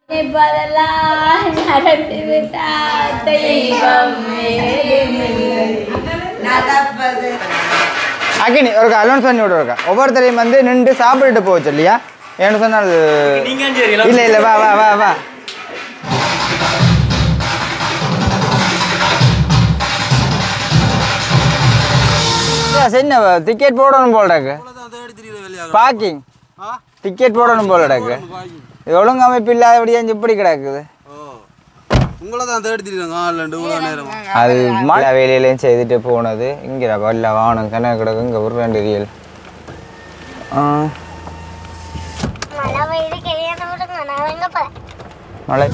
நினைப்பதெல்லாம் நடந்து விட்டால் தெய்வம் ஏதுமில்லை. நடப்பது அக்கினி ஒரு அலோன்ஸ் பண்ணி விடுறக்கா ஒவ்வொருத்தரையும் வந்து நின்று சாப்பிட்டுட்டு போச்சு இல்லையா ஏன்னு சொன்னால் நீங்க சரி இல்ல இல்ல வா வா வா வா என்ன டிக்கெட் போடணும் போல இருக்கு பார்க்கிங் டிக்கெட் போடணும் போல இருக்கு இது ஒழுங்கு அமைப்பு இல்லாதபடியா இப்படி கிடக்குது உங்களை தான் தேடி திரியாங்க ஆன்லைன் இவ்வளோ நேரம் அது மழை வேலையிலையும் செய்துட்டு போனது இங்கே வல்ல வானம் கணக்கு கிடக்கு இங்கே ஒரு ரெண்டு ரியல் மழை பெய்யுது கல்யாணம் விடுங்க நான் எங்க போறேன் மழை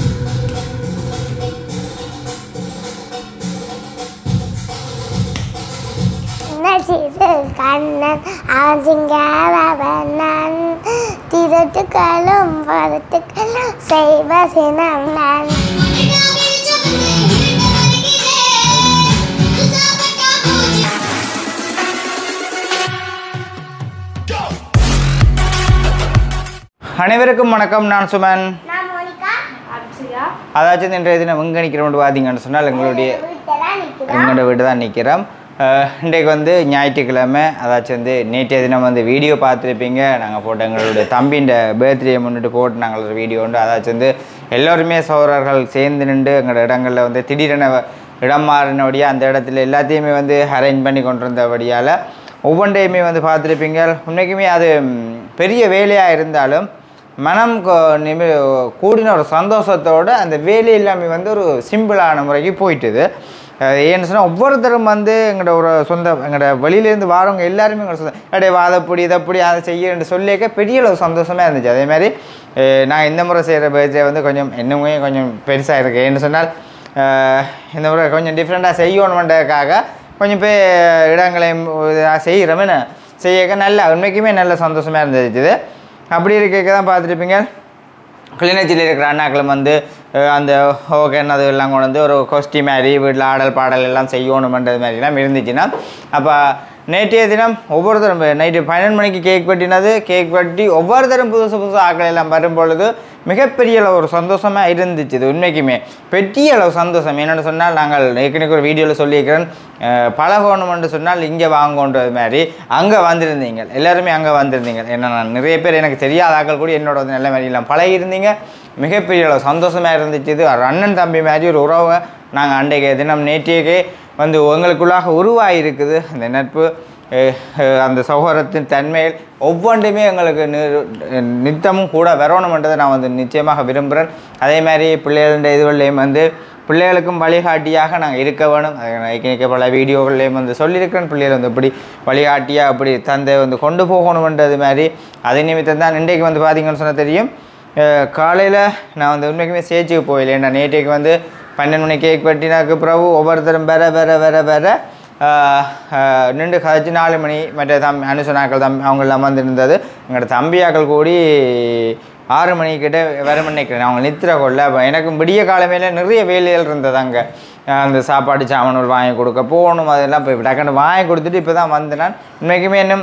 என்ன செய்து கண்ணன் அவன் சிங்காரவன் திருட்டுக்களும் பொருட்டுக்களும் செய்வ சினம் நான் அனைவருக்கும் வணக்கம் நான் சுமன் நான் மோனிகா அப்சியா அதாச்சும் இன்றைய தினம் எங்கே நிற்கிறோம் பார்த்தீங்கன்னு சொன்னால் எங்களுடைய வீட்டெல்லாம் நிற்கிறோம் எங்களோட வீடு தான் நிற்கிறோம் அஹ், இன்றைக்கு வந்து ஞாயிற்றுக்கிழமை அதாச்சும் வந்து நேற்றைய தினம் வந்து வீடியோ பார்த்துருப்பீங்க நாங்கள் போட்ட எங்களுடைய தம்பின்ற பர்த்டே முன்னிட்டு போட்டு நாங்கள் ஒரு வீடியோ உண்டு அதாச்சும் வந்து எல்லோருமே சோழர்கள் சேர்ந்து நின்று எங்களோட இடங்களில் வந்து திடீரென இடம் மாறினபடியாக அந்த இடத்துல எல்லாத்தையுமே வந்து அரேஞ்ச் பண்ணி கொண்டு வந்தபடியால் ஒவ்வொன்றையுமே வந்து பார்த்துருப்பீங்க உண்மைக்குமே அது ம், பெரிய வேலையாக இருந்தாலும் மனம் கொ- நிமி கூடின ஒரு சந்தோஷத்தோடு அந்த வேலை எல்லாமே வந்து ஒரு சிம்பிளான முறைக்கு போயிட்டுது அஹ் ஏன்னு சொன்னால் ஒவ்வொருத்தரும் வந்து எங்களோட ஒரு சொந்த எங்களோட வெளியிலேருந்து வரவங்க எல்லாருமே எங்களோட சொந்தம் அப்படியே வாதப்படி இதப்படி அதை செய்யன்னு சொல்லிக்க பெரிய அளவு சந்தோஷமாக இருந்துச்சு அதே மாதிரி அஹ் நான் இந்த முறை செய்கிற பர்த்டே வந்து கொஞ்சம் இன்னுமே கொஞ்சம் பெருசாக இருக்குது ஏன்னு சொன்னால் அஹ் இந்த முறை கொஞ்சம் டிஃப்ரெண்ட்டாக செய்யணுமென்றதுக்காக கொஞ்சம் பேர் இடங்களையும் செய்கிறோமே செய்யக்க நல்லா உண்மைக்குமே நல்ல சந்தோஷமாக இருந்துச்சு அப்படி இருக்க தான் பார்த்துருப்பீங்க கிளிநொச்சியில் இருக்கிற அண்ணாக்களும் வந்து அஹ், அந்த ஓகேன்னு அது எல்லாம் கொண்டு வந்து ஒரு கொஸ்டி மாதிரி வீட்டில் ஆடல் பாடல் எல்லாம் செய்யணுமன்றது மாதிரிலாம் இருந்துச்சுன்னா அப்போ நேற்றைய தினம் ஒவ்வொருத்தரும் நைட்டு பன்னெண்டு மணிக்கு கேக் வெட்டினது கேக் வெட்டி ஒவ்வொருத்தரும் புதுசு புதுசு ஆக்கள் எல்லாம் வரும் பொழுது மிகப்பெரிய அளவு ஒரு சந்தோஷமாக இருந்துச்சு இது உண்மைக்குமே பெரிய அளவு சந்தோஷம் என்னென்னு சொன்னால் நாங்கள் ஏற்கனவே ஒரு வீடியோவில் சொல்லியிருக்கிறேன் அஹ், பழகணுமென்று சொன்னால் இங்கே வாங்கன்றது மாதிரி அங்கே வந்திருந்தீங்க எல்லாருமே அங்கே வந்திருந்தீங்க ஏன்னா நான் நிறைய பேர் எனக்கு தெரியாத ஆக்கள் கூட என்னோட வந்து நல்ல மாதிரி எல்லாம் பழகியிருந்தீங்க மிகப்பெரிய அளவு சந்தோஷமாக இருந்துச்சு இது ஒரு அண்ணன் தம்பி மாதிரி ஒரு உறவை நாங்கள் அன்றைக்கு தினம் நேற்றைக்கே வந்து உங்களுக்குள்ளாக உருவாகி இருக்குது அந்த நட்பு அஹ், அஹ், அந்த சௌகரத்தின் தன்மையில் ஒவ்வொன்றுமே எங்களுக்கு நி- நித்தமும் கூட வரணுமென்றதை நான் வந்து நிச்சயமாக விரும்புகிறேன் அதே மாதிரி பிள்ளைகளுடைய இதுகள்லையும் வந்து பிள்ளைகளுக்கும் வழிகாட்டியாக நாங்கள் இருக்க வேணும் அதை நான் ஏற்கனவே பல வீடியோகள்லேயும் வந்து சொல்லியிருக்கிறேன் பிள்ளைகள் வந்து இப்படி வழிகாட்டியாக அப்படி தந்தை வந்து கொண்டு போகணுமென்றது மாதிரி அதே நிமித்தம் தான் இன்றைக்கு வந்து பார்த்தீங்கன்னு சொன்னால் தெரியும் காலையில் நான் வந்து உண்மைக்குமே ஸ்டேஜுக்கு போயில ஏன்னா நேற்றைக்கு வந்து பன்னெண்டு மணி கேக் வெட்டினாக்கு பிறகு ஒவ்வொருத்தரும் வேற வேற வேற வேற ஆஹ், ஆஹ், நின்று கழிச்சு நாலு மணி மற்ற தம் அனுசனாக்கள் தம் அவங்க எல்லாம் வந்து இருந்தது எங்களோட தம்பியாக்கள் கூடி ஆறு மணிக்கிட்ட வர நினைக்கிறேன் அவங்க நித்திர கொள்ள அப்ப எனக்கு விடிய காலமையில் நிறைய வேலைகள் இருந்தது அங்கே அந்த சாப்பாடு சாமான்கள் வாங்கி கொடுக்க போகணும் அதெல்லாம் இப்போ டக்குன்னு வாங்கி கொடுத்துட்டு இப்போ தான் வந்தேன் நான் உண்மைக்குமே இன்னும்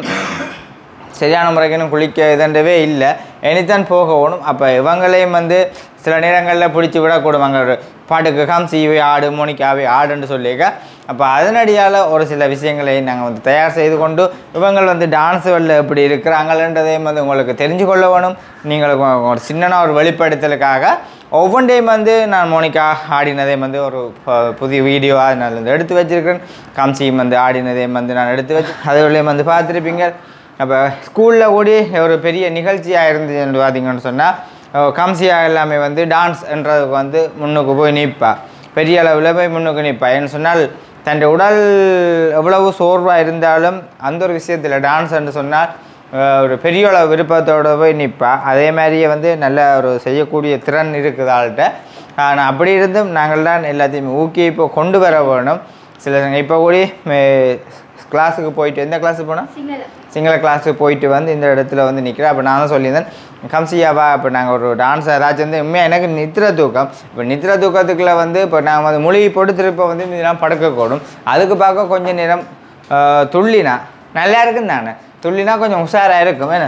சரியான முறைக்கு இன்னும் குளிக்க இதன்றவே இல்லை இனித்தான் போக ஓடும் அப்போ இவங்களையும் வந்து சில நேரங்களில் பிடிச்சி விடக்கூடுவாங்க ஒரு பாட்டுக்கு காம்சிவை ஆடு மோனிக்காவை ஆடுன்னு சொல்லியிருக்க அப்போ அதனடியால் ஒரு சில விஷயங்களை நாங்கள் வந்து தயார் செய்து கொண்டு இவங்கள் வந்து டான்ஸ் வெளில எப்படி இருக்கிறாங்கன்றதையும் வந்து உங்களுக்கு தெரிஞ்சு கொள்ள வேணும் நீங்கள் ஒரு சின்னனா ஒரு வெளிப்படுத்தலுக்காக ஒவ்வொன்றையும் வந்து நான் மோனிகா ஆடினதையும் வந்து ஒரு ப- புதிய வீடியோ அதனால வந்து எடுத்து வச்சிருக்கேன் காம்சியும் வந்து ஆடினதையும் வந்து நான் எடுத்து வச்சு அதுகளையும் வந்து பார்த்துருப்பீங்க அப்போ ஸ்கூலில் கூடி ஒரு பெரிய நிகழ்ச்சியாக இருந்துச்சு பார்த்தீங்கன்னு சொன்னால் காம்சியா எல்லாமே வந்து டான்ஸ்ன்றதுக்கு வந்து முன்னுக்கு போய் நிற்பா பெரிய அளவில் போய் முன்னுக்கு நிற்பா ஏன்னு சொன்னால் தன் உடல் எவ்வளவு சோர்வாக இருந்தாலும் அந்த ஒரு விஷயத்தில் டான்ஸ் என்று சொன்னால் அஹ், ஒரு பெரிய அளவு விருப்பத்தோட போய் நிற்பா அதே மாதிரியே வந்து நல்ல ஒரு செய்யக்கூடிய திறன் இருக்குது ஆள்கிட்ட ஆனால் அப்படி இருந்தும் நாங்கள் தான் எல்லாத்தையுமே ஊக்கி இப்போ கொண்டு வர வேணும் சில இப்போ கூடி கிளாஸுக்கு போயிட்டு எந்த கிளாஸுக்கு போனால் சிங்களம் சிங்கள கிளாஸுக்கு போயிட்டு வந்து இந்த இடத்துல வந்து நிற்கிறேன் அப்போ நான் தான் சொல்லியிருந்தேன் கம்சியாவா இப்போ நாங்கள் ஒரு டான்ஸ் ஏதாச்சும் வந்து உண்மையாக எனக்கு நித்திர தூக்கம் இப்போ நித்திர தூக்கத்துக்குள்ள வந்து இப்போ நாங்கள் வந்து மொழி போட்டு திருப்ப வந்து இதெல்லாம் படுக்கக்கூடும் அதுக்கு பார்க்க கொஞ்சம் நேரம் ஆஹ், துள்ளினா நல்லா இருக்குன்னு தானே துள்ளினா கொஞ்சம் உஷாராக இருக்கும் என்ன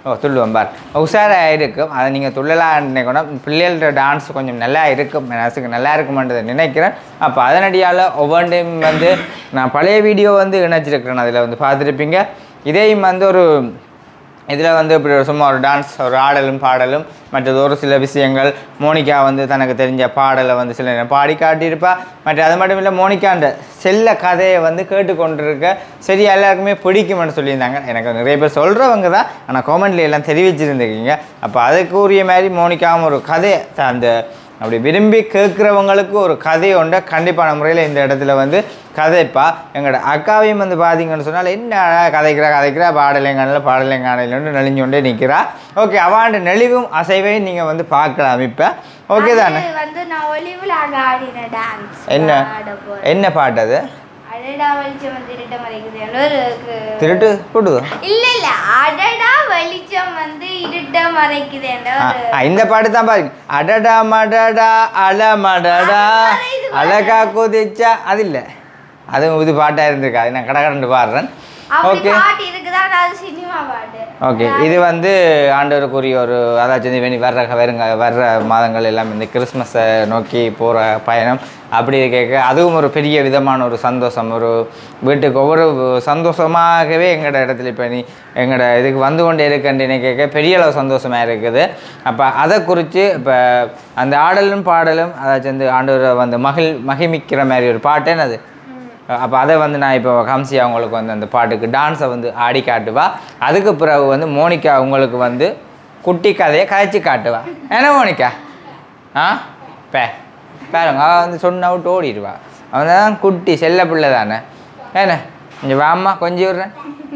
ஓ துள்ளுவோம் பார் உஷாராக இருக்கும் அதை நீங்கள் துள்ளலாம் நினைக்கணும் பிள்ளைகளோட டான்ஸ் கொஞ்சம் நல்லா இருக்கும் மனசுக்கு நல்லா இருக்குமென்றதை நினைக்கிறேன் அப்போ அதனடியால் ஒவ்வொன்றையும் வந்து நான் பழைய வீடியோ வந்து இணைச்சிருக்கிறேன் அதில் வந்து பார்த்துருப்பீங்க இதையும் வந்து ஒரு இதில் வந்து இப்படி ஒரு சும்மா ஒரு டான்ஸ் ஒரு ஆடலும் பாடலும் மற்றது ஒரு சில விஷயங்கள் மோனிகா வந்து தனக்கு தெரிஞ்ச பாடலை வந்து சில நேரம் பாடி காட்டியிருப்பா மற்ற அது மட்டும் இல்லை மோனிகான்ற செல்ல கதையை வந்து கேட்டுக்கொண்டிருக்க சரி எல்லாருக்குமே பிடிக்கும்னு சொல்லியிருந்தாங்க எனக்கு நிறைய பேர் சொல்கிறவங்க தான் ஆனால் காமெண்ட்ல எல்லாம் தெரிவிச்சிருந்துருக்கீங்க அப்போ அதுக்குரிய மாதிரி மோனிகாவும் ஒரு கதையை த- அந்த அப்படி விரும்பி கேட்குறவங்களுக்கு ஒரு கதை உண்டை கண்டிப்பான முறையில் இந்த இடத்துல வந்து கதைப்பா எங்களோட அக்காவையும் வந்து பார்த்தீங்கன்னு சொன்னால் என்ன கதைக்கிறா கதைக்கிறா பாடலைங்கானில் பாடலைங்கானில் நெளிஞ்சு கொண்டே நிற்கிறா ஓகே அவாண்ட நெளிவும் அசைவையும் நீங்கள் வந்து பார்க்கலாம் இப்போ ஓகே தானே அது வந்து நான் ஒளிவில் அங்கே ஆடின டான்ஸ் என்ன ஆட போறேன் என்ன பாட்டு அது அடடா வெளிச்சம் வந்து இருட்ட மறைக்குது ஒரு கு- திருட்டு போட்டுதோ இல்ல இல்ல அடடா வெளிச்சம் வந்து இருட்ட மறைக்குது ஆ, ஆ, இந்த பாட்டு தான் பாருங்க அடடா மடடா அல மடடா அழகா குதிச்சா அது இல்லை அதுவும் இது பாட்டாக இருந்திருக்கா அது நான் கடை கடந்து பாடுறேன் அப்படி ஓகே பாட்டு இருக்குதா ஆனா அது சினிமா பாட்டு ஓகே இது வந்து ஆண்டவருக்குரிய ஒரு அதாச்சும் வந்து வெனி வர்ற வருங்க வர்ற மாதங்கள் எல்லாம் இந்த கிறிஸ்மஸை நோக்கி போகிற பயணம் அப்படி கேட்க அதுவும் ஒரு பெரிய விதமான ஒரு சந்தோஷம் ஒரு வீட்டுக்கு ஒவ்வொரு சந்தோஷமாகவே எங்களோட இடத்துல இப்போ நீ எங்களோட இதுக்கு வந்து கொண்டே இருக்கேன்னு கேட்க பெரிய அளவு சந்தோஷமாக இருக்குது அப்போ அதை குறித்து இப்போ அந்த ஆடலும் பாடலும் அதாச்சும் வந்து ஆண்டவரை வந்து மகிழ் மகிமிக்கிற மாதிரி ஒரு பாட்டு என்னது அப்போ அதை வந்து நான் இப்போ காமிச்சி அவங்களுக்கு வந்து அந்த பாட்டுக்கு டான்ஸை வந்து ஆடி காட்டுவா அதுக்கு பிறகு வந்து மோனிகா உங்களுக்கு வந்து குட்டி கதையை கதைச்சி காட்டுவா என்ன மோனிகா ஆ பே பாருங்க அவள் வந்து சொன்ன விட்டு ஓடிடுவா அவன் தான் குட்டி செல்ல பிள்ளை தானே என்ன இங்கே வாம்மா கொஞ்சம் விட்றேன்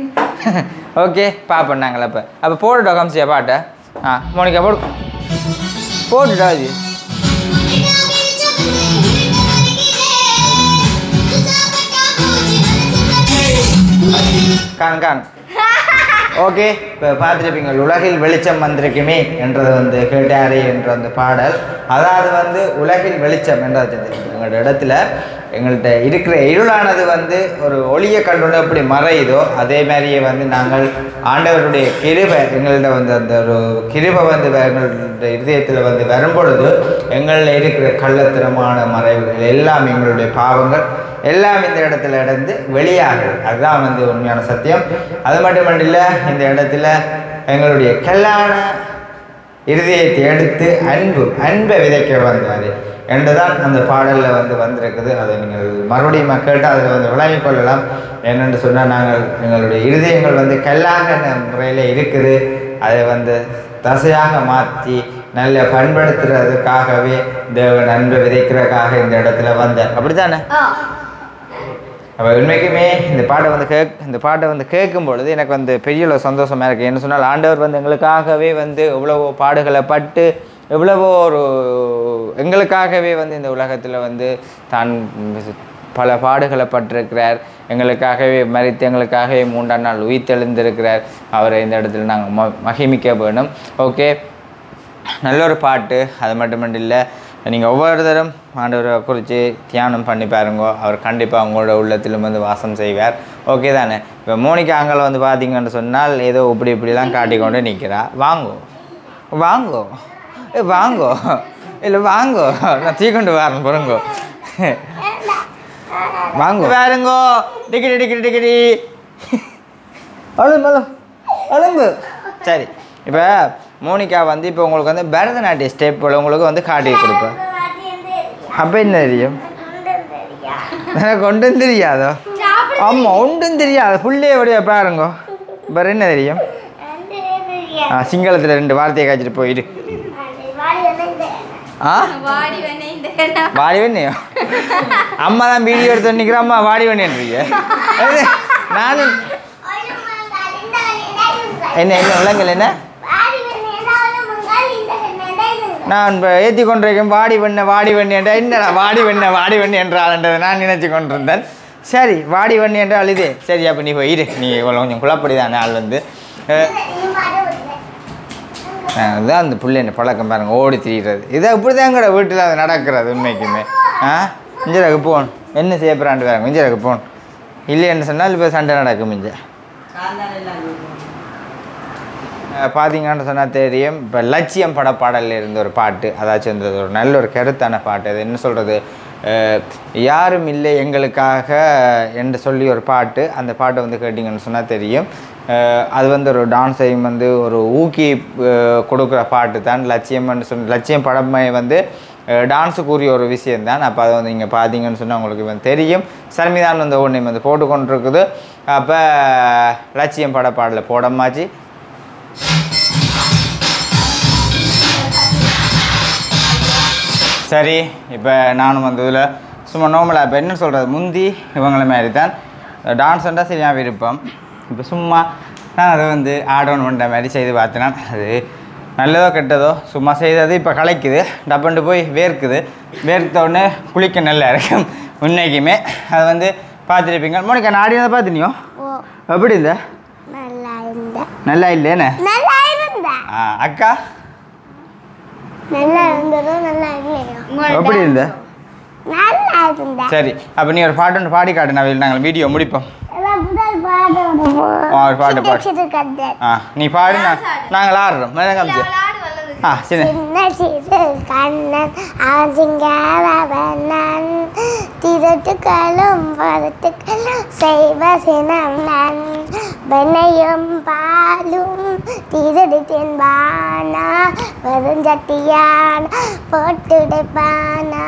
ஓகே பாப்போம் நாங்கள் அப்போ அப்போ போட்டுட்டோம் காமிச்சியா பாட்டை ஆ மோனிகா போடு போட்டுட்டா அது காணும் காணும் ஓகே இப்போ பார்த்துருப்பீங்க உலகில் வெளிச்சம் வந்திருக்குமே என்றது வந்து கேட்டாரே என்ற அந்த பாடல் அதாவது வந்து உலகில் வெளிச்சம் என்றது எங்களோட இடத்துல எங்கள்கிட்ட இருக்கிற இருளானது வந்து ஒரு ஒளியை கண்டுள்ள எப்படி மறையுதோ அதே மாதிரியே வந்து நாங்கள் ஆண்டவருடைய கிருபை எங்கள்கிட்ட வந்து அந்த ஒரு கிருபை வந்து வ- எங்களுடைய இதயத்தில் வந்து வரும்பொழுது எங்களில் இருக்கிற கள்ளத்தனமான மறைவுகள் எல்லாம் எங்களுடைய பாவங்கள் எல்லாம் இந்த இடத்துல இடந்து வெளியாகுது அதுதான் வந்து உண்மையான சத்தியம் அது மட்டுமல்ல இந்த இடத்துல எங்களுடைய கல்யாண இருதயத்தை எடுத்து அன்பு அன்பை விதைக்க வந்தார் என்றுதான் அந்த பாடலில் வந்து வந்திருக்குது அதை நீங்கள் மறுபடியும் கேட்டு அதில் வந்து விளங்கிக் கொள்ளலாம் என்னென்று சொன்னால் நாங்கள் எங்களுடைய இருதயங்கள் வந்து கல்லாக முறையில் இருக்குது அதை வந்து தசையாக மாற்றி நல்ல பண்படுத்துறதுக்காகவே தேவன் அன்பை விதைக்கிறதுக்காக இந்த இடத்துல வந்தார் அப்படித்தானே அப்போ உண்மைக்குமே இந்த பாட்டை வந்து கேக் இந்த பாட்டை வந்து கேட்கும் பொழுது எனக்கு வந்து பெரிய ஒரு சந்தோஷமாக இருக்குது என்ன சொன்னால் ஆண்டவர் வந்து எங்களுக்காகவே வந்து எவ்வளவோ பாடுகளை பட்டு எவ்வளவோ ஒரு எங்களுக்காகவே வந்து இந்த உலகத்தில் வந்து தான் பல பாடுகளை பட்டிருக்கிறார் எங்களுக்காகவே மறித்து எங்களுக்காகவே மூன்றாம் நாள் உயிர்த்தெழுந்திருக்கிறார் அவரை இந்த இடத்துல நாங்கள் ம மகிமிக்க வேணும் ஓகே நல்ல ஒரு பாட்டு அது மட்டும் இல்லை நீங்கள் ஒவ்வொரு தரம் ஆண்டவரை குறித்து தியானம் பண்ணி பாருங்க அவர் கண்டிப்பாக உங்களோட உள்ளத்திலும் வந்து வாசம் செய்வார் ஓகே தானே இப்போ மோனிகா அங்கே வந்து பார்த்தீங்கன்னு சொன்னால் ஏதோ இப்படி இப்படிலாம் காட்டிக்கொண்டு நிற்கிறா வாங்கோ வாங்கோ ஏ வாங்கோ இல்லை வாங்கோ நான் தீக்கொண்டு வரேன் பாருங்கோ வாங்கோ பாருங்கோ டிக்கெட் டிக்கெட் டிக்கெடி அழும்பு அழும்பு அழும்பு சரி இப்போ மோனிகா வந்து இப்போ உங்களுக்கு வந்து பரதநாட்டிய ஸ்டெப் உங்களுக்கு வந்து காட்டி கொடுப்பேன் அப்போ என்ன தெரியும் எனக்கு ஒன்றும் தெரியாதோ ஆமாம் ஒன்றும் தெரியாது புள்ளே எப்படியா பாருங்க வேறு என்ன தெரியும் ஆ சிங்களத்தில் ரெண்டு வார்த்தையை காய்ச்சிட்டு போயிடு ஆ வாடி வேணே இந்த கண்ணா வாடி வெண்ணியோ அம்மா தான் வீடியோ எடுத்து நிற்கிற அம்மா வாடி வெண்ணின்றீங்க நானும் என்ன என்ன விலங்கல் என்ன நான் இப்போ ஏற்றி கொண்டிருக்கேன் வாடி வெண்ண வாடி வெண்ணி என்ற என்னடா வாடி வெண்ண வாடி வெண்ணி என்றாள்ன்றதை நான் நினைச்சு கொண்டிருந்தேன் சரி வாடி வெண்ணி என்றால் இதே சரி அப்போ நீ போய் இரு நீ இவ்வளோ கொஞ்சம் குழப்படி தானே ஆள் வந்து அஹ், அஹ், அதுதான் அந்த பிள்ளைங்க பழக்கம் பாருங்க ஓடி திரிகிறது இதை இப்படி தான் கூட வீட்டில் அது நடக்கிறது உண்மைக்குமே ஆ இஞ்சரக்கு போன் என்ன செய்ய போகிறாண்டு பாருங்க இஞ்சரக்கு போன் இல்லைன்னு சொன்னால் இப்போ சண்டை நடக்கும் இஞ்ச பார்த்தீங்கன்னு சொன்னால் தெரியும் இப்போ லட்சியம் பட பாடலில் இருந்த ஒரு பாட்டு அதாச்சும் இந்த ஒரு நல்ல ஒரு கருத்தான பாட்டு அது என்ன சொல்கிறது யாரும் இல்லை எங்களுக்காக என்று சொல்லி ஒரு பாட்டு அந்த பாட்டை வந்து கேட்டிங்கன்னு சொன்னால் தெரியும் அஹ் அது வந்து ஒரு டான்ஸையும் வந்து ஒரு ஊக்கி அஹ் கொடுக்குற பாட்டு தான் லட்சியம்னு சொன்ன லட்சியம் படமே வந்து டான்ஸுக்குரிய ஒரு விஷயம்தான் அப்போ அதை வந்து நீங்கள் பார்த்தீங்கன்னு சொன்னால் உங்களுக்கு வந்து தெரியும் சர்மிதான் வந்து ஒன்றையும் வந்து போட்டுக்கொண்டிருக்குது அப்போ லட்சியம் பட பாடல போடமாச்சு சரி இப்போ நானும் வந்து இதில் சும்மா நார்மலாக இப்போ என்ன சொல்கிறது முந்தி இவங்கள மாதிரி தான் டான்ஸ்ன்றா சரியாக விருப்பம் இப்போ சும்மா நான் அதை வந்து ஆடவுன் பண்ணுற மாதிரி செய்து பார்த்தேன்னா அது நல்லதோ கெட்டதோ சும்மா செய்தது இப்போ கலைக்குது டப்பண்டு போய் வேர்க்குது வேர்த்த உடனே குளிக்க நல்லா இருக்கும் உன்னைக்குமே அது வந்து பார்த்துருப்பீங்க மோனிக்கா நான் ஆடினதை பார்த்தினியோ ஓ எப்படி இருந்த நல்லா இருந்த நல்லா இல்லைன்னு நல்லா இருந்தா ஆ அக்கா நல்லா இருந்ததோ நல்லா இல்லையோ உங்களோட எப்படி இருந்த நல்லா இருந்தா சரி அப்போ நீ ஒரு பாட்டு ஒன்று பாடி காட்டு நான் நாங்கள் வீடியோ முடிப்போம் எல்லாம் முதல் பாடம் ஆ, ஒரு பாட்டு பாடு சிறு கதை ஆ நீ பாடு நான் நாங்கள் ஆடுறோம் மேலே காமிச்சு விளையாடு வல்லது ஆ சரி சின்ன சிறு கண்ணன் அவன் சிங்காரவனன் திருட்டுக்களும் பருத்துக்களும் செய்வ சினம் நான் வெண்ணையும் பாலும் திருடி தின்பானா வெறுஞ்சட்டியான் போட்டுடைப்பானா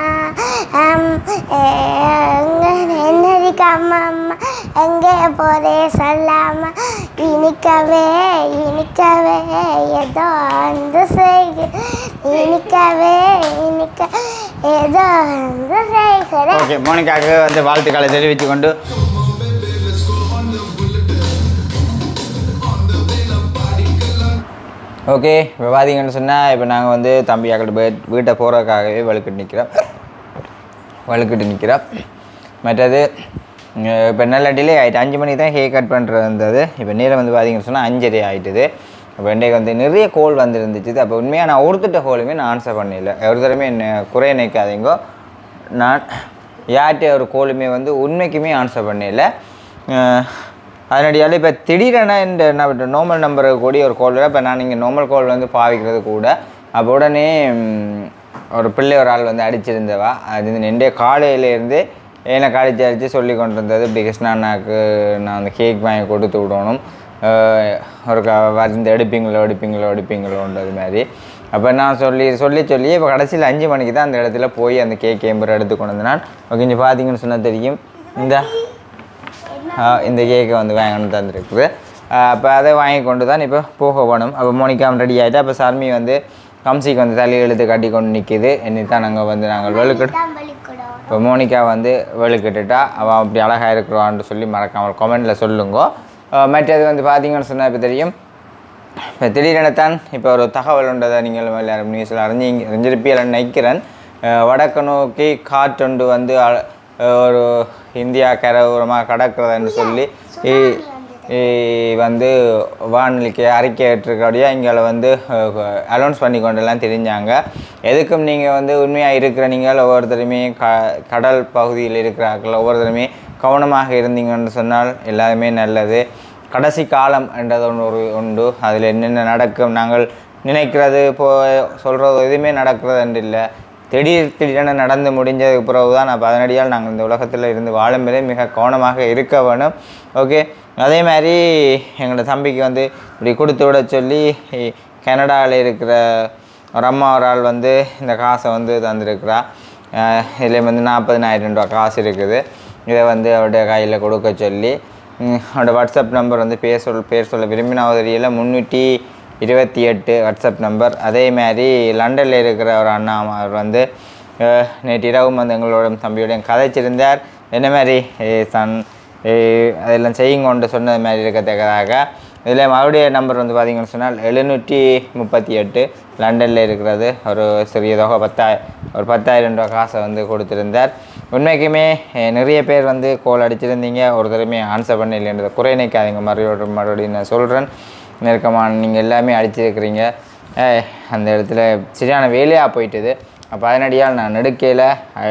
என்னடி கம்மம்மா எங்கே போதே சொல்லாம இனிக்கவே இனிக்கவே ஏதோ வந்து செய்கு இனிக்கவே இனிக்க ஏதோ வந்து செய்கிறேன் ஓகே மோனிகாவுக்கு வந்து வாழ்த்துக்களை தெரிவித்து கொண்டு ஓகே இப்போ பார்த்தீங்கன்னு சொன்னால் இப்போ நாங்கள் வந்து தம்பி அக்கட்டு போய் வீட்டை போகிறதுக்காகவே வலுக்கிட்டு நிற்கிறோம் வலுக்கிட்டு நிற்கிறோம் மற்றது இப்போ நல்ல டிலே ஆகிட்டு அஞ்சு மணிக்கு தான் ஹேர் கட் பண்ணுறது இருந்தது இப்போ நேரம் வந்து பார்த்தீங்கன்னு சொன்னால் அஞ்சரை ஆகிட்டுது இப்போ இன்றைக்கு வந்து நிறைய கோல் வந்துருந்துச்சு அப்போ உண்மையாக நான் ஒருத்திட்ட கோலுமே நான் ஆன்சர் பண்ணல ஒரு தடவை என்ன குறை நினைக்காதீங்கோ நான் யார்கிட்ட ஒரு கோலுமே வந்து உண்மைக்குமே ஆன்சர் பண்ணல அதனடியால் இப்போ திடீரென இந்த என்ன நார்மல் நம்பருக்கு கூடிய ஒரு கோல் இப்போ நான் இங்கே நார்மல் கோல் வந்து பாவிக்கிறது கூட அப்போ உடனே ம், ஒரு பிள்ளை ஒரு ஆள் வந்து அடிச்சிருந்தவா அது வந்து நின்றே காலையிலேருந்து எனக்கு அடிச்சு அடித்து சொல்லி கொண்டு இருந்தது இப்படி கிருஷ்ணாண்ணாக்கு நான் அந்த கேக் வாங்கி கொடுத்து விடணும் அஹ், ஒரு க வந்து எடுப்பீங்களோ எடுப்பீங்களோ எடுப்பீங்களோன்றது மாதிரி அப்போ நான் சொல்லி சொல்லி சொல்லி இப்போ கடைசியில் அஞ்சு மணிக்கு தான் அந்த இடத்துல போய் அந்த கேக் கேம்பர் எடுத்து கொண்டு வந்தேன் நான் ஓகே இங்கே பார்த்தீங்கன்னு சொன்னால் தெரியும் இந்த ஆ, இந்த கேக்கை வந்து வாங்கணும் தந்துருக்குது அப்போ அதை வாங்கி கொண்டு தான் இப்போ போக வேணும் அப்போ மோனிகாம் ரெடி ஆகிட்டு அப்போ சர்மி வந்து கம்சிக்கு வந்து தள்ளி எழுத்து கட்டி கொண்டு நிற்கிது என்னை தான் நாங்கள் வந்து நாங்கள் வெளுக்கிட்டு தான் வலிக்கூடும் இப்போ மோனிகா வந்து வெளுக்கிட்டுட்டா அவள் அப்படி அழகாக இருக்கிறான்னு சொல்லி மறக்காமல் கமெண்டில் சொல்லுங்க ஆ, மற்றது வந்து பார்த்தீங்கன்னு சொன்னால் இப்போ தெரியும் இப்போ திடீரென தான் இப்போ ஒரு தகவல் உண்டதை நீங்கள் எல்லாரும் நியூஸில் அறிஞ்சி அறிஞ்சிருப்பீங்கன்னு நினைக்கிறேன் அஹ் வடக்கு நோக்கி காற்றொண்டு வந்து அ- ஒரு இந்தியா கரையோரமாக கடக்கிறதுன்னு சொல்லி இ- இ- வந்து வானொலிக்கு அறிக்கை ஏற்றிருக்கபடியா இங்கே வந்து அலௌன்ஸ் பண்ணி கொண்டெல்லாம் தெரிஞ்சாங்க எதுக்கும் நீங்கள் வந்து உண்மையாக இருக்கிற நீங்கள் ஒவ்வொருத்தருமே க கடல் பகுதியில் இருக்கிறார்கள் ஒவ்வொருத்தருமே கவனமாக இருந்தீங்கன்னு சொன்னால் எல்லாருமே நல்லது கடைசி காலம் என்றது ஒன்று ஒரு உண்டு அதில் என்னென்ன நடக்கும் நாங்கள் நினைக்கிறது இப்போ சொல்கிறது எதுவுமே நடக்கிறது என்று இல்லை திடீர் திடீரென நடந்து முடிஞ்சதுக்கு பிறகு தான் நான் பதினடியால் நாங்கள் இந்த உலகத்தில் இருந்து வாழும் வரை மிக கவனமாக இருக்க வேணும் ஓகே அதே மாதிரி எங்களோட தம்பிக்கு வந்து இப்படி கொடுத்து விட சொல்லி கனடாவில் இருக்கிற ஒரு அம்மா ஒரு ஆள் வந்து இந்த காசை வந்து தந்திருக்கிறா இதில் வந்து நாற்பதினாயிரம் ரூபா காசு இருக்குது இதை வந்து அவருடைய கையில் கொடுக்க சொல்லி ம், அவரோட வாட்ஸ்அப் நம்பர் வந்து பேர் சொல் பேர் சொல்ல விரும்பினாவதில் முந்நூற்றி இருபத்தி எட்டு வாட்ஸ்அப் நம்பர் அதே மாதிரி லண்டனில் இருக்கிற ஒரு அண்ணா அவர் வந்து அஹ், நேற்று இரவும் வந்து எங்களோட தம்பியோட கதைச்சிருந்தார் என்ன மாதிரி ஏய், சன் ஏய், அதெல்லாம் செய்யுங்கொண்டு சொன்னது மாதிரி இருக்கத்தக்கதாக இதில் மறுபடிய நம்பர் வந்து பார்த்தீங்கன்னு சொன்னால் எழுநூற்றி முப்பத்தி எட்டு லண்டனில் இருக்கிறது ஒரு சிறிய தொகை பத்தாய் ஒரு பத்தாயிரம் ரூபா காசை வந்து கொடுத்திருந்தார் உண்மைக்குமே அஹ், நிறைய பேர் வந்து கோல் அடிச்சிருந்தீங்க ஒரு தடவை ஆன்சர் பண்ணலைன்றதை குறை நினைக்காதீங்க மறுபடியும் மறுபடியும் நான் சொல்கிறேன் நெருக்கமான நீங்கள் எல்லாமே அடிச்சிருக்கிறீங்க அஹ், அந்த இடத்துல சரியான வேலையாக போயிட்டுது அப்போ அதனடியால் நான் நெடுக்கையில்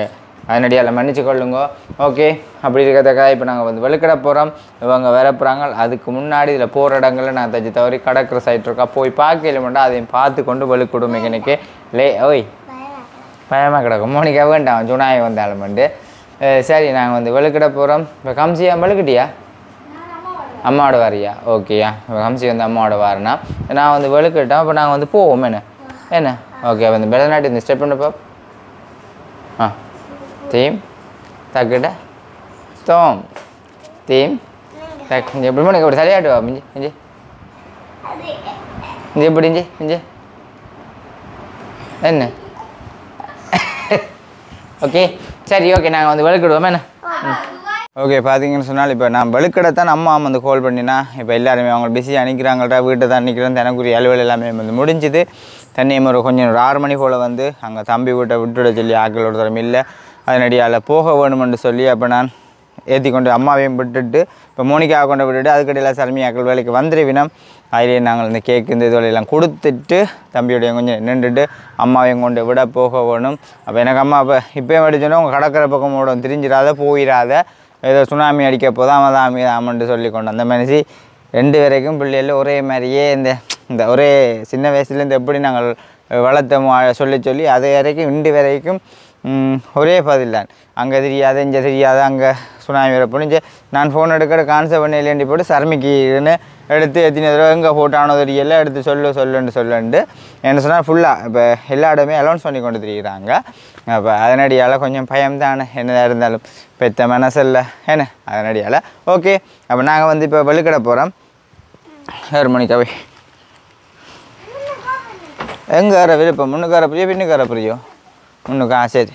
அதனடியால் மன்னிச்சு கொள்ளுங்க ஓகே அப்படி இருக்கிறதுக்காக இப்போ நாங்கள் வந்து வெளுக்கட போகிறோம் இவங்க வர போகிறாங்க அதுக்கு முன்னாடி இதில் போகிற இடங்களில் நான் தச்சு தவறி கடற்கரை சைட் இருக்கா போய் பார்க்கல மாட்டா அதையும் பார்த்து கொண்டு வெளுக்கிடும் மெக்கானிக்கு லே ஓய் பயமாக கிடக்கும் மோனிக்கா வேண்டாம் ஜுனாய் வந்தாலும் வந்து சரி நாங்கள் வந்து வெளுக்கிட போகிறோம் இப்போ கம்சியா வெளுக்கிட்டியா அம்மாவோட வாரியா ஓகேயா இப்போ கம்சி வந்து அம்மாவோட வாரினா நான் வந்து வெளுக்கிட்டேன் அப்போ நாங்கள் வந்து போவோம் என்ன என்ன ஓகே அப்போ இந்த பெலநாட்டு இந்த ஸ்டெப் பண்ணப்போ ஆ தீம் தக்கிட்ட தோம் தீம் தக் இங்கே எப்படி மணிக்கு அப்படி சரியாட்டுவா மிஞ்சி மிஞ்சி இஞ்சி எப்படி இஞ்சி இஞ்சி என்ன ஓகே சரி ஓகே நாங்கள் வந்து வெளுக்கிடுவோம் என்ன ஓகே பார்த்தீங்கன்னு சொன்னால் இப்போ நான் வெளுக்கடைத்தான் அம்மா வந்து கால் பண்ணினா இப்போ எல்லாருமே அவங்க பிஸியாக நிற்கிறாங்கள்டா வீட்டை தான் நிற்கிறேன் எனக்குரிய அலுவல் எல்லாமே வந்து முடிஞ்சுது தண்ணியும் ஒரு கொஞ்சம் ஒரு ஆறு மணி போல் வந்து அங்கே தம்பி வீட்டை விட்டுட சொல்லி ஆக்கள் ஒருத்தரம் இல்லை அதனடியால் போக வேணுமென்று சொல்லி அப்போ நான் ஏற்றி கொண்டு அம்மாவையும் விட்டுட்டு இப்போ மோனிக்காவை கொண்டு விட்டுட்டு அதுக்கடையில் சர்மியாக்கள் வேலைக்கு வந்துருவினம் அதிலே நாங்கள் இந்த கேக்கு இந்த இதெல்லாம் கொடுத்துட்டு தம்பியோடைய கொஞ்சம் நின்றுட்டு அம்மாவையும் கொண்டு விட போக வேணும் அப்போ எனக்கு அம்மா இப்போ இப்போயும் அடிச்சோன்னா உங்கள் கடற்கரை பக்கம் ஓட திரிஞ்சிடாத போயிடாத ஏதோ சுனாமி அடிக்க போதாம தான் ஆமன்ட்டு சொல்லி கொண்டு அந்த மனுஷி ரெண்டு வரைக்கும் பிள்ளைகள் ஒரே மாதிரியே இந்த இந்த ஒரே சின்ன வயசுலேருந்து எப்படி நாங்கள் வளர்த்தோமோ சொல்லி சொல்லி அது வரைக்கும் இண்டு வரைக்கும் ம், ஒரே பதில் தான் அங்கே தெரியாத இங்கே தெரியாத அங்கே சுனாமி வர புனிஞ்சு நான் ஃபோன் எடுக்கிற கான்செப்ட் பண்ணி இல்லைண்டி போட்டு சர்மிக்குன்னு எடுத்து எத்தனை தடவை எங்கே போட்டானோ தெரியல எடுத்து சொல்லு சொல்லுன்னு சொல்லுண்டு என்ன சொன்னால் ஃபுல்லாக இப்போ எல்லா இடமே அலௌன்ஸ் பண்ணி கொண்டு திரிகிறாங்க அப்போ அதனடியால் கொஞ்சம் பயம் தானே என்னதாக இருந்தாலும் பெத்த மனசில்ல என்ன அதனடியால் ஓகே அப்போ நாங்கள் வந்து இப்போ வெளுக்கடை போகிறோம் ஏழு மணிக்கு போய் எங்கே வர விருப்பம் முன்னுக்கு வர பிரியோ பின்னுக்கு வர பிரியோ முன்னுக்கு ஆ சரி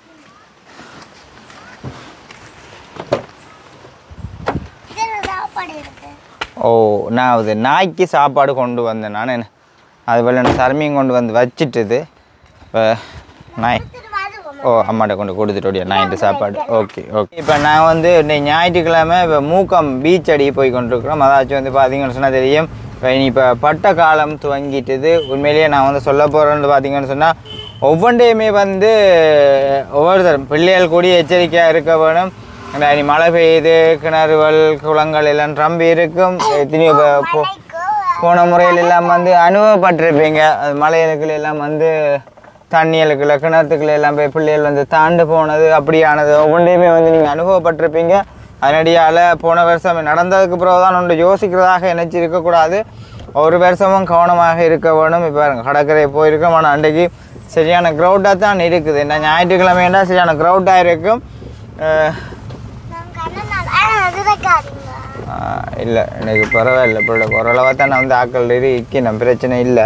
இதுல சாப்பாடு இருக்கு ஓ நான் அது நாய்க்கு சாப்பாடு கொண்டு வந்தேன் நான் என்ன அது போல் நான் சர்மியும் கொண்டு வந்து வச்சிட்டுது இப்போ நாய் இது வருவோம் ஓ அம்மாட்ட கொண்டு கொடுத்துட்டோடியா நாயிட்டு சாப்பாடு ஓகே ஓகே இப்போ நான் வந்து இன்னைக்கு ஞாயிற்றுக்கிழமை இப்போ மூக்கம் பீச் அடி போய் கொண்டிருக்கிறோம் அதாச்சும் வந்து பார்த்தீங்கன்னு சொன்னால் தெரியும் இப்போ இனி இப்போ பட்ட காலம் துவங்கிட்டுது உண்மையிலேயே நான் வந்து சொல்ல போகிறேன்னு பார்த்தீங்கன்னு சொன்னால் ஒவ்வொன்றையுமே வந்து ஒவ்வொருத்தரும் பிள்ளைகள் கூடிய எச்சரிக்கையாக இருக்க வேணும் இந்த இனி மழை பெய்யுது கிணறுகள் குளங்கள் எல்லாம் ரம்பி இருக்கும் எத்தனையோ ப- போ- போன முறையில் எல்லாம் வந்து அனுபவப்பட்டிருப்பீங்க அது மலைகளுக்குள்ள எல்லாம் வந்து தண்ணிகளுக்குள்ள கிணத்துக்குள்ள எல்லாம் போய் பிள்ளைகள் வந்து தாண்டு போனது அப்படியானது ஒவ்வொன்றையுமே வந்து நீங்கள் அனுபவப்பட்டிருப்பீங்க அதனடியால் போன வருஷம் நடந்ததுக்கு பிறகு தான் ஒன்று யோசிக்கிறதாக நினச்சி இருக்கக்கூடாது ஒரு வருஷமும் கவனமாக இருக்க வேணும் இப்போ பாருங்க கடற்கரை போயிருக்கோம் ஆனால் அன்றைக்கு சரியான க்ரௌடாக தான் இருக்குது என்ன ஞாயிற்றுக்கிழமைன்னா சரியான க்ரௌடாக இருக்கும் அஹ், நான் கண்ணனால் ஆனா அது இருக்காதுங்க இல்லை எனக்கு பரவாயில்ல இப்போ ஓரளவாக தான் நான் வந்து ஆக்கள் இருக்கணும் பிரச்சனை இல்லை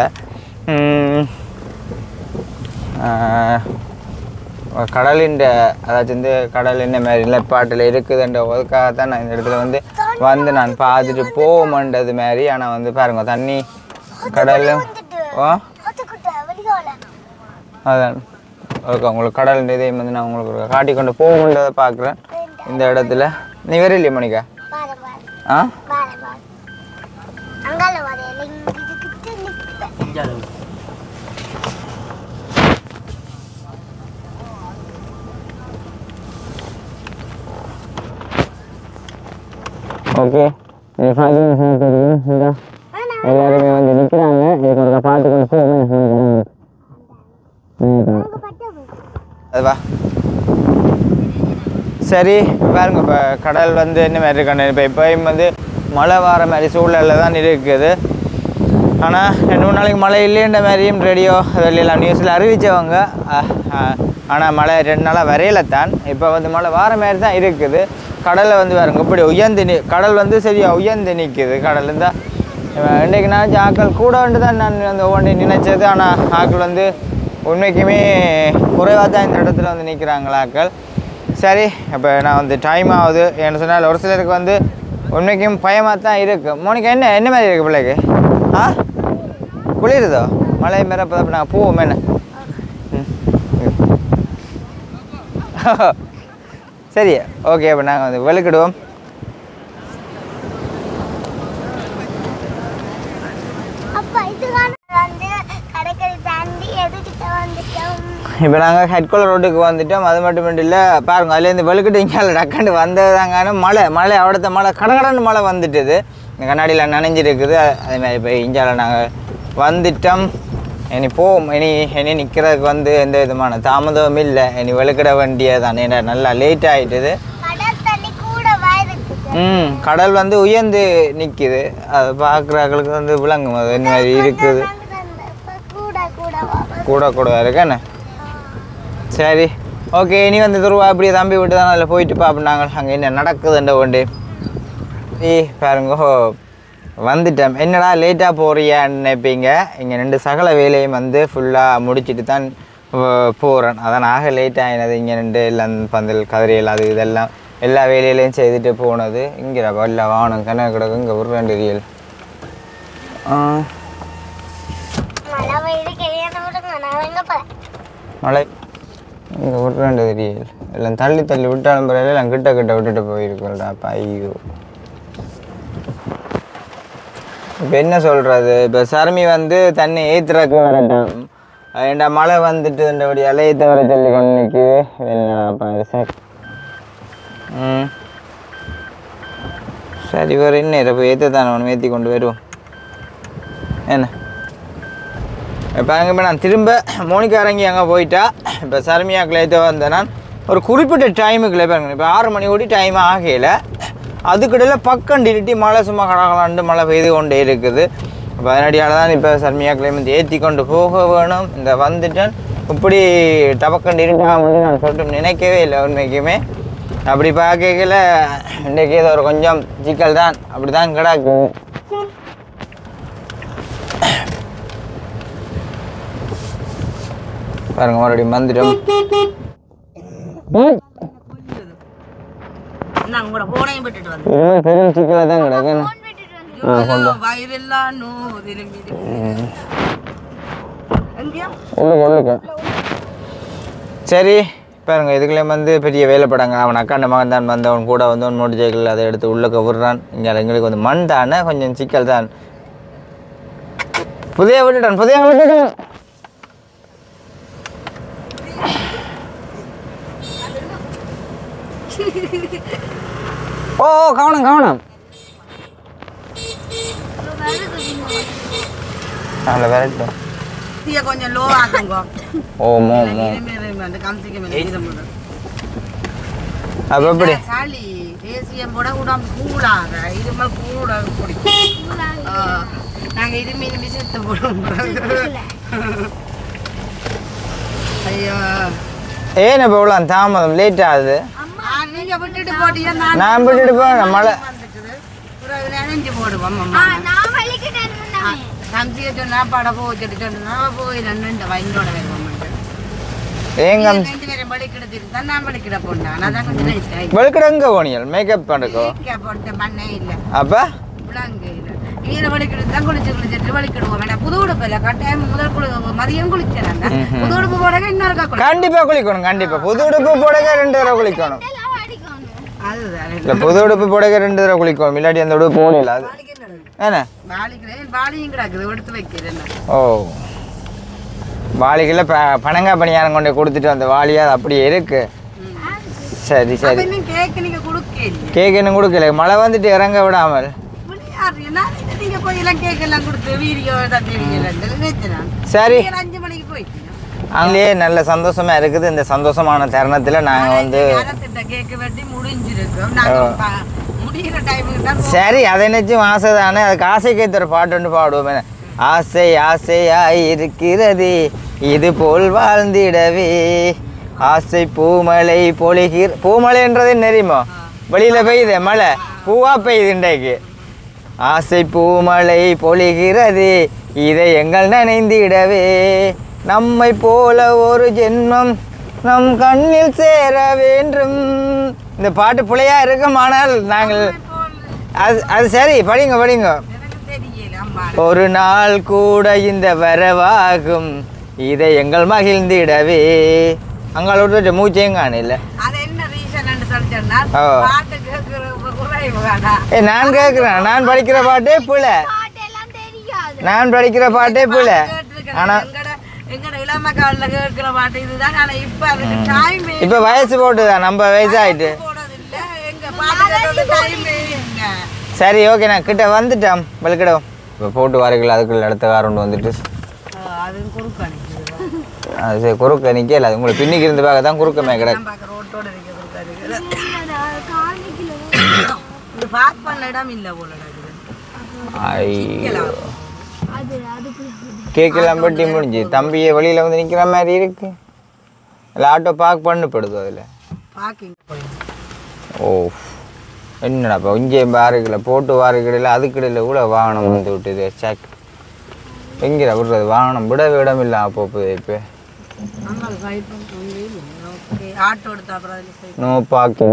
கடலின் அதாச்சும் வந்து கடல் என்ன மாதிரி நிலப்பாட்டில் இருக்குதுன்ற ஒதுக்காக தான் நான் இந்த இடத்துல வந்து வந்து நான் பார்த்துட்டு போவோமன்றது மாதிரி ஆனால் வந்து பாருங்க தண்ணி கடல் ஓ ஒத்துக்கிட்ட வெளியோல அதான் ஓகே உங்களுக்கு கடல் இதையும் வந்து நான் உங்களுக்கு ஒரு காட்டி கொண்டு போகும்ன்றதை பார்க்குறேன் இந்த இடத்துல நீ வேற இல்லையா மணிக்கா பாரு பாரு ஆ பாரு பாரு அங்கால வரையில இங்க இதுக்கிட்ட நிற்பேன் ஓகே இது பார்த்தீங்கன்னா தெரியும் இந்த எல்லாருமே வந்து நிற்கிறாங்க இதுக்கு ஒரு பார்த்து கொண்டு போகணும் அதுவா சரி பாருங்க இப்போ கடல் வந்து என்ன மாதிரி இருக்கானு இப்போ இப்போயும் வந்து மழை வர மாதிரி சூழலில் தான் இருக்குது ஆனால் ரெண்டு மூணு நாளைக்கு மழை இல்லைன்ற மாதிரியும் ரேடியோ வெளியெல்லாம் நியூஸில் அறிவித்தவங்க ஆனால் மழை ரெண்டு நாளாக வரையில தான் இப்போ வந்து மழை வார மாதிரி தான் இருக்குது கடலில் வந்து பாருங்க இப்படி உயர்ந்து நி கடல் வந்து சரியா உயர்ந்து நிற்குது கடல் இருந்தால் இன்றைக்கு நான் ஆக்கள் கூட வந்து தான் நான் அந்த ஒவ்வொன்றை நினைச்சது ஆனால் ஆக்கள் வந்து உண்மைக்குமே குறைவாக தான் இந்த இடத்துல வந்து நிற்கிறாங்களா ஆக்கள் சரி இப்போ நான் வந்து டைம் ஆகுது என்ன சொன்னால் ஒரு சிலருக்கு வந்து உண்மைக்கும் பயமாக தான் இருக்குது மோனிகா என்ன என்ன மாதிரி இருக்குது பிள்ளைக்கு ஆ குளிருதோ மழை மாரி அப்போ அப்போ நாங்கள் போவோம் என்ன ம். சரி ஓகே அப்போ நாங்கள் வந்து வெளுக்கிடுவோம் அப்பா இதுக்கான வந்து கடைக்கறி தாண்டி எதுக்கிட்ட வந்துட்டோம் இப்போ நாங்கள் ஹெட்கோல ரோட்டுக்கு வந்துட்டோம் அது மட்டும் இல்லை பாருங்க அதுலேருந்து வெளுக்கிட்டு இங்கே டக்காண்டு வந்தது தாங்க மழை மழை அவிடத்த மழை கடகடன்னு மழை வந்துட்டுது இந்த கண்ணாடியில் நனைஞ்சிருக்குது அதே மாதிரி இப்போ இந்தியாவில் நாங்கள் வந்துட்டோம் இனி போவோம் இனி இனி நிற்கிறதுக்கு வந்து எந்த விதமான தாமதமும் இல்லை இனி வெளுக்கிட வேண்டியதான் ஏன்னா நல்லா லேட் ஆகிட்டுது கடல் தண்ணி கூட வாயிருக்குது ம் கடல் வந்து உயர்ந்து நிற்கிது அது பார்க்குறவங்களுக்கு வந்து விளங்கும் அது என்ன மாதிரி இருக்குது கூட கூட வா கூட கூட இருக்கு என்ன சரி ஓகே இனி வந்து துருவா அப்படியே தம்பி விட்டு தான் அதில் போயிட்டு பார்ப்போம் நாங்கள் அங்கே என்ன நடக்குதுன்ற ஒன்று ஏ பாருங்க வந்துட்டேன் என்னடா லேட்டாக போறியான்னு நினைப்பீங்க இங்கே ரெண்டு சகல வேலையும் வந்து ஃபுல்லாக முடிச்சிட்டு தான் போகிறேன் அதான் ஆக லேட் ஆகினது இங்கே ரெண்டு எல்லாம் பந்தல் கதிரையில் அது இதெல்லாம் எல்லா வேலையிலையும் செய்துட்டு போனது இங்கே வல்ல வானம் கணக்கு கிடக்கு இங்கே ஒரு ரெண்டு ரியல் மழை பெய்யுது கல்யாணம் விடுங்க நான் எங்க போறேன் மழை இங்கே ஒரு ரெண்டு ரியல் எல்லாம் தள்ளி தள்ளி விட்டாலும் பிறகு எல்லாம் கிட்ட கிட்ட விட்டுட்டு போயிருக்கோம்டா அப்பா ஐயோ இப்போ என்ன சொல்கிறது இப்போ சருமி வந்து தண்ணி ஏற்றுறக்கு வரட்டும் ஏண்டா மழை வந்துட்டு இந்தபடி அலையத்த வர சொல்லி கொண்டு நிற்குது என்னப்பா இது சார் ம் சரி வேறு என்ன இதை போய் ஏற்ற தானே ஒன்று ஏற்றி கொண்டு வருவோம் என்ன இப்போ அங்கே இப்போ நான் திரும்ப மோனிகா இறங்கி அங்கே போயிட்டா இப்போ சரமியாக்கில் ஏற்ற வந்தேன் நான் ஒரு குறிப்பிட்ட டைமுக்குள்ளே பாருங்க இப்போ ஆறு மணி ஓடி டைம் ஆகையில் அதுக்கிடையில் பக்கம் டிலிட்டி மழை சும்மா கடகலாண்டு மழை பெய்து கொண்டே இருக்குது அப்போ அதனடியால் தான் இப்போ சர்மியாக்கிலே வந்து ஏற்றி கொண்டு போக வேணும் இந்த வந்துட்டேன் இப்படி டபக்கண்டு இருக்காமல் நான் சொல்லிட்டு நினைக்கவே இல்லை உண்மைக்குமே அப்படி பார்க்கல இன்றைக்கு ஏதோ ஒரு கொஞ்சம் சிக்கல் தான் அப்படி தான் கிடக்குது பாருங்க மறுபடியும் வந்துடும் நாங்க கூட போனையும் விட்டுட்டு வந்து இதுவே பெரும் சிக்கலாக தான் கிடக்கு ஆ கொண்டு வா. வயிறெல்லாம் நோ திரும்பி எங்கேயா உள்ளுக்கு உள்ளுக்கு சரி பாருங்க இதுக்குள்ளே வந்து பெரிய வேலைப்படாங்க அவன் அக்காண்ட மகன் தான் வந்தவன் கூட வந்து அவன் மோட்டர் சைக்கிள் அதை எடுத்து உள்ளுக்க விடுறான் இங்கே எங்களுக்கு வந்து மண் தானே கொஞ்சம் சிக்கல் தான் புதிய விட்டுட்டான் புதிய விட்டுட்டான் ஓ ஓ, கவனம் கவனம் அதில் விரட்டும் தீய கொஞ்சம் லோ ஆக்குங்க ஓ மோ மோ இனிமேல் அந்த கம்சிக்கு மேலே இது பண்ணும் அப்போ எப்படி சளி தேசியம் போட உடம்பு கூடாத இருமல் கூட பிடிக்கும் ஆ, நாங்க இருமி இருமி செத்து போடுவோம் ஐயோ ஏன் இப்போ இவ்வளோ தாமதம் லேட் ஆகுது ஆ, நீங்க விட்டுட்டு போட்டீங்கன்னா நான் விட்டுட்டு போறேன் மழை வந்துட்டுது பிறகு நினைஞ்சு போடுவோம் ஆ, அம்மா நான் வலிக்கிட்டேன் முன்னாடி. கம்சியை சொன்னா பட போச்சுட்டு சொன்னா போய் ரெண்டு வயலோட வருவோம் ஏங்க ரெண்டு பேரும் வலிக்கிடத்துக்கு தான் நான் வலிக்கிட போனேன் அதான் கொஞ்சம் லைட் வெளுக்கடங்க போனியல் மேக்கப் பண்ணுக்கோ போட்ட பண்ணே இல்லை அப்போ விளாங்கு இல்லை ஈர வலிக்கிட்டு தான் குளிச்சு குளிச்சுட்டு வலிக்கிடுவோம் வேண்டாம் புது உடுப்பு இல்லை கட்டாயம் முதல் குளி மதியம் குளிச்சேன் நான் ம்ஹும். புது உடுப்பு போடங்க இன்னொருக்கா குளி கண்டிப்பா குளிக்கணும் கண்டிப்பா புது உடுப்பு போடக ரெண்டு தடவை குளிக்கணும் எல்லாம் வலிக்கணும். அதுதான் இல்ல புது உடுப்பு போடக ரெண்டு தடவை குளிக்கணும் இல்லாட்டி அந்த உடுப்பு போடல அது என்ன வாளிக்கிறேன் வாளியும் கிடக்குது எடுத்து வைக்கிறேன் நான். ஓ வாளிகளை ப பனங்கா பணியாரம் கொண்டு கொடுத்துட்டு அந்த வாளியா அது அப்படியே இருக்கு சரி அப்ப சரி இன்னும் கேக்கு நீங்க கொடுக்க இல்லையா கேக் இன்னும் கொடுக்கல மழை வந்துட்டு இறங்க விடாமல் புள்ளியார், நான் இது நீங்க போய் எல்லாம் கேக் எல்லாம் கொடுத்து வீடியோ தட்டுவீங்க நினைச்சேன் நான். சரி நீங்க அஞ்சு மணிக்கு போயிட்டீங்க அங்கேயே நல்ல சந்தோஷமா இருக்குது இந்த சந்தோஷமான தருணத்துல நாங்க வந்து அரைத்திட்ட கேக்கு வெட்டி முடிஞ்சிருக்கோம் நாங்க ப- முடியிற டைமுக்கு தான் போவோம். சரி அதை நினைச்சும் ஆசை தானே அதுக்கு ஆசைக்கு ஏற்ற பாட்டு ஒன்று பாடுவோமே ஆசை ஆசையாய் இருக்கிறது இது போல் வாழ்ந்திடவே ஆசை பூமலை பொழிகிற பூமலைன்றது தெரியுமா வெளியில பெய்யுது மழை பூவா பெய்யுது இன்றைக்கு ஆசை பூமலை பொழிகிறது இதை எங்கள் நினைந்திடவே நம்மை போல ஒரு ஜென்மம் நம் கண்ணில் சேர வேண்டும் இந்த பாட்டு பிள்ளையா இருக்குமானால் நாங்கள் அது அது சரி படிங்க படிங்க எனக்கு தெரியல அம்மா ஒரு நாள் கூட இந்த வரவாகும் இதை எங்கள் மகிழ்ந்திடவே அங்கால விட்டு மூச்சையும் காணல அது என்ன ரீசன் சொல்லி சொன்னா ஓ. பாட்டு கேட்கிற குறைவு வேணா ஏ நான் கேட்குறேன் நான் படிக்கிற பாட்டே புல பாட்டெல்லாம் தெரியாது நான் படிக்கிற பாட்டே புல கேட்டிருக்கேன். ஆனா எங்கட எங்கட இள கிழமை காலில் கேட்கிற பாட்டு இதுதான் ஆனா இப்ப அதுக்கு டைம் இப்போ வயசு போட்டுதான் நம்ம வயசாயிட்டு போடுறது இல்ல எங்க பாட்டு கேட்கறது டைம் எங்க சரி ஓகே நான் கிட்ட வந்துட்டேன் வெளுக்கிடும் இப்போ போட்டு வாருங்கள் அதுக்குள்ள அடுத்த கார் வந்துட்டு அது குறுக்க நிற்கிறது அது சரி குறுக்க நிற்கல அது உங்களுக்கு பின்னிக்கு இருந்து பார்க்க தான் குறுக்கமே கிடக்கு பார்க்க ரோட்டோட இருக்க குறுக்க நிற்கிறது இது பார்க் பண்ண இடம் இல்ல போல இருக்குது ஐயோ கேக்கெல்லாம் பெட்டி முடிஞ்சு தம்பியை வெளியில் வந்து நிற்கிற மாதிரி இருக்கு இல்லை ஆட்டோ பார்க் பண்ணப்படுது அதில் பார்க்கிங் ஓ என்னடாப்பா இங்கே வாருக்கில் போட்டு வாருக்கிடையில் அதுக்கிடையில் கூட வாகனம் வந்து விட்டுது சேக் எங்கிற விடுறது வாகனம் விட இடம் இல்லை போகுது இப்போ ஓகே ஆட்டோ எடுத்து அப்புறம் அதில் போய் நோ பார்க்கிங்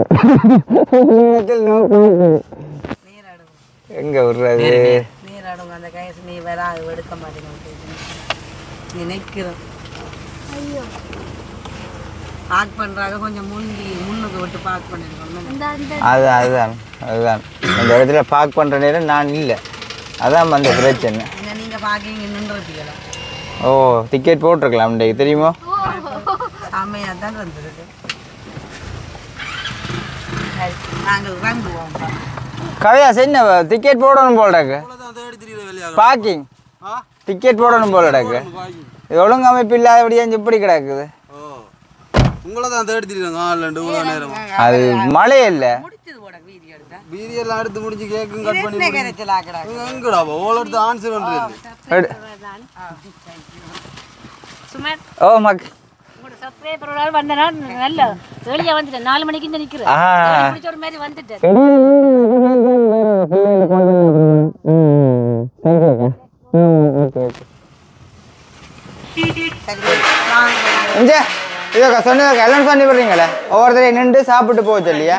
நேராடுவோம் எங்கே விடுறது நேராடுவோம் அந்த கைஸ் நீ வேற அது எடுக்க மாட்டேங்க நினைக்கிறோம் பார்க் பண்றாங்க கொஞ்சம் முந்தி முன்னுக்கு விட்டு பார்க் பண்ணிருக்கோம் அது அதுதான் அதுதான் அந்த இடத்துல பார்க் பண்ணுற நேரம் நான் இல்லை அதான் அந்த பிரச்சனை ஏன்னா நீங்க பார்க்கிங் நின்றுட்டீங்களா ஓ டிக்கெட் போட்டிருக்கலாம் இன்றைக்கு தெரியுமா செம்மையா தான் இருந்தது சரி, நாங்கள் இறங்குவோம் கவியா என்ன டிக்கெட் போடணும் போலடாக்கு தான் தேடி திரியிற வேலையா பார்க்கிங் ஆ டிக்கெட் போடணும் போலடாக்கு பாக்கி இது ஒழுங்கு அமைப்பு இல்லாதபடியா இப்படி கிடக்குது ஓ உங்களை தான் தேடி திரியிறேன் காலில் இவ்வளோ நேரம் அது மழை இல்லை முடிச்சது போட வீடியோ எடுத்தா வீதியெல்லாம் எடுத்து முடிஞ்சு கேக்கும் கட் பண்ணி என்ன கிடைச்சல் ஆக்கடா எங்கடா ஓல எடுத்து ஆன்சர் பண்ணுறது சுமார் ஓ மக் உங்களோட சப்ஸ்கிரைபரோட வந்தனா நல்ல வெளியே வந்துட்டேன் நாலு மணிக்கு இந்த நிக்கிறேன் ஆ பிடிச்ச ஒரு மாதிரி வந்துட்டேன் இஞ்சே இதோ சொன்னது எல்லாம் பண்ணி விடுறீங்களே ஒவ்வொருத்தரையும் நின்று சாப்பிட்டு போக சொல்லியா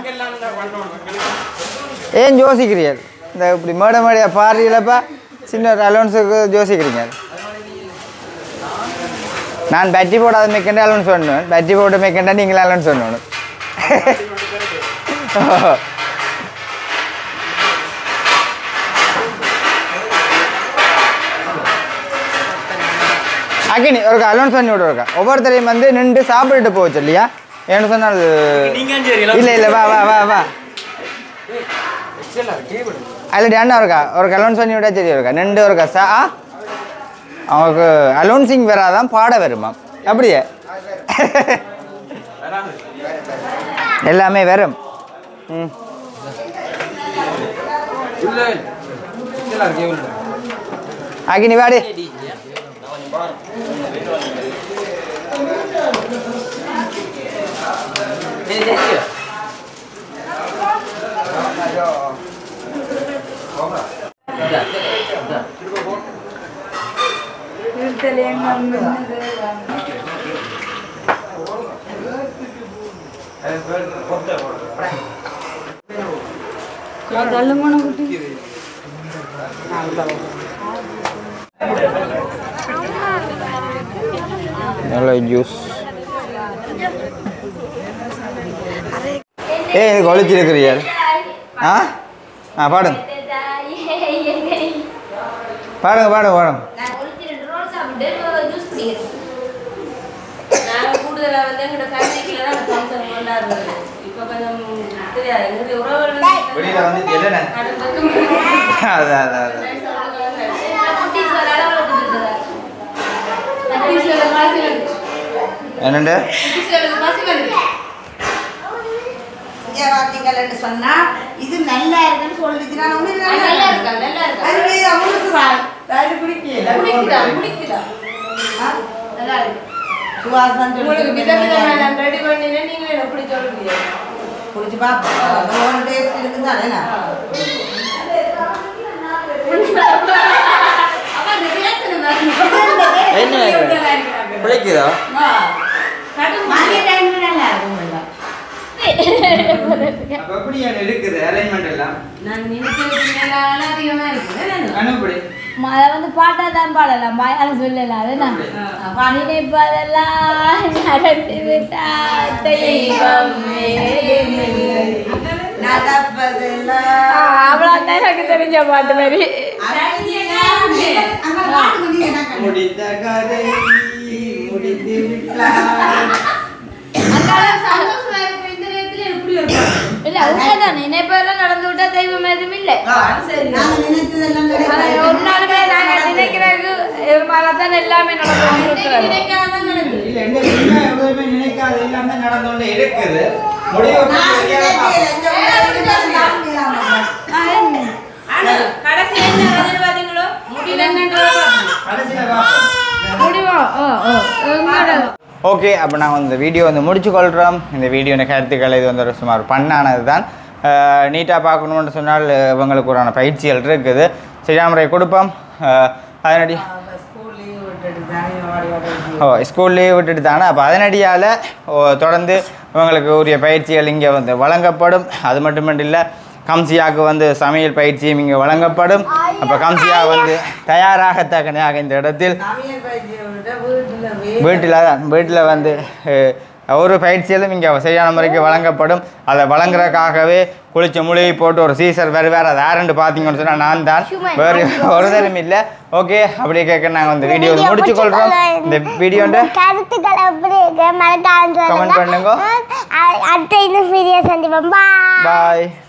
ஏன் யோசிக்கிறீர்கள் இந்த இப்படி மேடை மேடையா பாடுறீங்களப்பா சின்ன ஒரு அலோன்ஸுக்கு யோசிக்கிறீங்க நான் பேட்டரி போடாத மேற்கண்ட அலோன்ஸ் பண்ணுவேன் பேட்டரி போட்டு மேற்கண்டா நீங்கள் அலோன்ஸ் பண்ணணும் அக்கினி ஒரு அலோன்ஸ் பண்ணி விடுறக்கா ஒவ்வொருத்தரையும் வந்து நின்று சாப்பிட்டுட்டு போக சொல்லியா ஏன்னு சொன்னால் இல்லை இல்லை வா வா வா வா அல்லடி அண்ணா இருக்கா ஒரு அலோன்ஸ் பண்ணி விட்டா சரி இருக்கா நின்று ஒரு சா ஆ? அவங்களுக்கு அலோன்சிங் வராதான் பாட வருமா அப்படியே எல்லாமே வரும் ம் அக்கினி வாடி நல்ல ஜூஸ் ஏய் இது கொளிச்சிருக்கிறியா ஆ ஆ பாடுங்க பாடுங்க பாடுங்க பாடுங்க நான் ஒரு ரெண்டு ரோல் சாப்பிட்டு ஜூஸ் குடிக்கிறேன் நாங்கள் கூடுதலாக வந்து எங்களோட ஃபேமிலிக்குள்ள தான் ஃபங்க்ஷன் கொண்டாடுறது இப்போ கொஞ்சம் தெரியாது எங்களுடைய உறவுகள் வெளியில வந்து என்னென்ன கடன் பக்கம் அதான் அதான் அதான் குட்டீஸ் விளையாட வளர்த்துட்டு குட்டீஸ்களுக்கு பசி வந்து என்னண்டு குட்டீஸ்களுக்கு பசி வந்து இங்கே பார்த்தீங்கன்னு சொன்னா இது நல்லா இருக்குன்னு சொல்லிச்சுன்னா நம்ம இது அது நல்லா நல்லா இருக்கு. இருக்கா நல்லா இருக்கா அது மீது அமுசுறான். அது பிடிக்கல. குடிக்குதா குடிக்குதா ஆ? நல்லா இருக்கு சுவாசம் உங்களுக்கு வித விதமாக நான் ரெடி பண்ணினேன் நீங்கள் எனக்கு பிடிச்ச சொல்லுவீங்க குடிச்சு பார்ப்போம் அது ஒரு டேஸ்ட் இருக்குதானே அப்போ அந்த பிரச்சனை பாருங்க. என்ன பிழைக்குதா கடும் மதிய டைம்ல நல்லா இருக்கும் எல்லாம். அப்போ எப்படி இருக்குது அரேஞ்ச்மெண்ட் எல்லாம் நான் நினைச்சதுக்கு மேலால அதிகமாக இருக்குது அனுப்படி அதை வந்து பாட்டா தான் பாடலாம் பாயால சொல்லலாம் அதுதான் நினைப்பதெல்லாம் நடந்து விட்டால் தெய்வம் வேறுமில்லை. நடப்பதெல்லாம் அவ்வளோதான் எனக்கு தெரிஞ்ச பாட்டு மாதிரி அங்க பாட்டு கொஞ்சம் எனக்கு முடித்த கதை பிடித்து விட்டாய் சந்தோஷமா இருக்கிற இந்த நேரத்துல எப்படி ஒரு பாட்டு? இல்ல உண்மைதான் நினைப்பெல்லாம் நடந்து விட்டா தெய்வம் எதுவும் இல்லை ஆனா ஒரு நாளுமே நாங்க நினைக்கிறது தான் எல்லாமே நடந்து நினைக்காதான் நடந்து இல்ல என்ன உண்மை எதுவுமே நினைக்காத எல்லாமே நடந்து கொண்டு இருக்குது முடிவு கடைசி என்ன நடந்தது பாத்தீங்களோ முடியல கடைசியில பார்ப்போம் முடிவா ஓ ஓ உங்களோட ஓகே அப்போ நான் இந்த வீடியோ வந்து முடிச்சு கொள்கிறோம் இந்த வீடியோ கருத்துக்கள் இது வந்து ஒரு சுமார் பண்ணானது தான் நீட்டாக பார்க்கணுன்னு சொன்னால் இவங்களுக்கு ஒரு பயிற்சிகள் இருக்குது செய்யாமரை கொடுப்போம் அஹ், அதனடி ஸ்கூல் லீவ் விட்டுட்டு தானே ஓடி ஓடி ஓ ஸ்கூல் லீவ் விட்டுட்டு தானே அப்போ அதனடியால் தொடர்ந்து இவங்களுக்கு உரிய பயிற்சிகள் இங்கே வந்து வழங்கப்படும் அது மட்டுமட்டு இல்லை கம்சியாவுக்கு வந்து சமையல் பயிற்சியும் இங்கே வழங்கப்படும் அப்போ கம்சியா வந்து தயாராகத்தக்கனையாக இந்த இடத்தில் சமையல் பயிற்சியை விட வீட்டுல வே வீட்டில் தான் வீட்டில் வந்து அஹ், ஒரு பயிற்சியிலும் இங்கே சரியான முறைக்கு வழங்கப்படும் அதை வழங்குறதுக்காகவே குளிச்ச மூலிகை போட்டு ஒரு சீசர் வேறு வேறு அதை யாருன்னு பார்த்தீங்கன்னு சொன்னால் நான் தான் வேறு ஒரு தரம் இல்லை ஓகே அப்படி கேட்க நாங்கள் இந்த வீடியோ முடிச்சு கொள்கிறோம் இந்த வீடியோண்ட கருத்துக்கள் எப்படி இருக்கு மறக்காம Comment சொல்லுங்க பண்ணுங்க. அ- அடுத்த இந்த வீடியோ சந்திப்போம் பாய் பாய்